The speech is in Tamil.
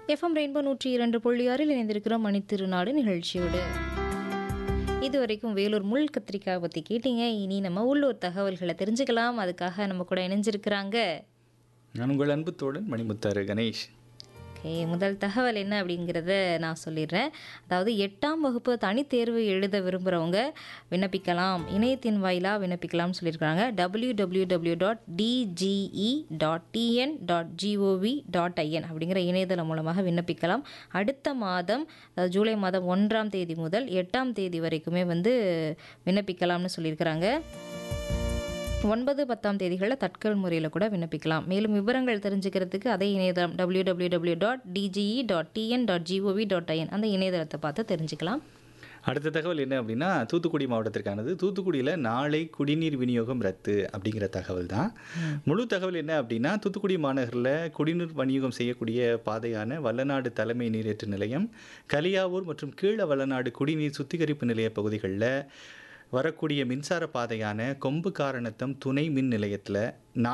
எஃப்எம் ரெயின்போ நூற்றி இரண்டு புள்ளி ஆறில் இணைந்திருக்கிறோம் மணித்திருநாடு நிகழ்ச்சியோடு இது வரைக்கும் வேலூர் முள் கத்திரிக்காய் பற்றி கேட்டீங்க இனி நம்ம உள்ளூர் தகவல்களை தெரிஞ்சுக்கலாம் அதுக்காக நம்ம கூட இணைஞ்சிருக்கிறாங்க நான் உங்கள் அன்பு தோழன் மணிமுத்தாறு கணேஷ் ஓகே முதல் தகவல் என்ன அப்படிங்கிறத நான் சொல்லிடுறேன் அதாவது எட்டாம் வகுப்பு தனித்தேர்வு எழுத விரும்புகிறவங்க விண்ணப்பிக்கலாம் இணையத்தின் வாயிலாக விண்ணப்பிக்கலாம்னு சொல்லியிருக்காங்க W W W dot DGE dot TN dot GOV dot IN அப்படிங்கிற இணையதளம் மூலமாக விண்ணப்பிக்கலாம் அடுத்த மாதம் அதாவது ஜூலை மாதம் ஒன்றாம் தேதி முதல் எட்டாம் தேதி வரைக்குமே வந்து விண்ணப்பிக்கலாம்னு சொல்லியிருக்கிறாங்க ஒன்பது பத்தாம் தேதிகளில் தட்கல் முறையில் கூட விண்ணப்பிக்கலாம் மேலும் விவரங்கள் தெரிஞ்சுக்கிறதுக்கு அதே இணையதளம் W W W dot DGE dot TN dot GOV dot IN அந்த இணையதளத்தை பார்த்து தெரிஞ்சுக்கலாம் அடுத்த தகவல் என்ன அப்படின்னா தூத்துக்குடி மாவட்டத்திற்கானது தூத்துக்குடியில் நாளை குடிநீர் விநியோகம் ரத்து அப்படிங்கிற தகவல் தான் முழு தகவல் என்ன அப்படின்னா தூத்துக்குடி மாநகரில் குடிநீர் விநியோகம் செய்யக்கூடிய பாதையான வல்லநாடு தலைமை நீரேற்று நிலையம் கலியாவூர் மற்றும் கீழ வல்லநாடு குடிநீர் சுத்திகரிப்பு நிலைய பகுதிகளில் வரக்கூடிய மின்சார பாதையான கொம்பு காரணத்தம் துணை மின் நிலையத்தில்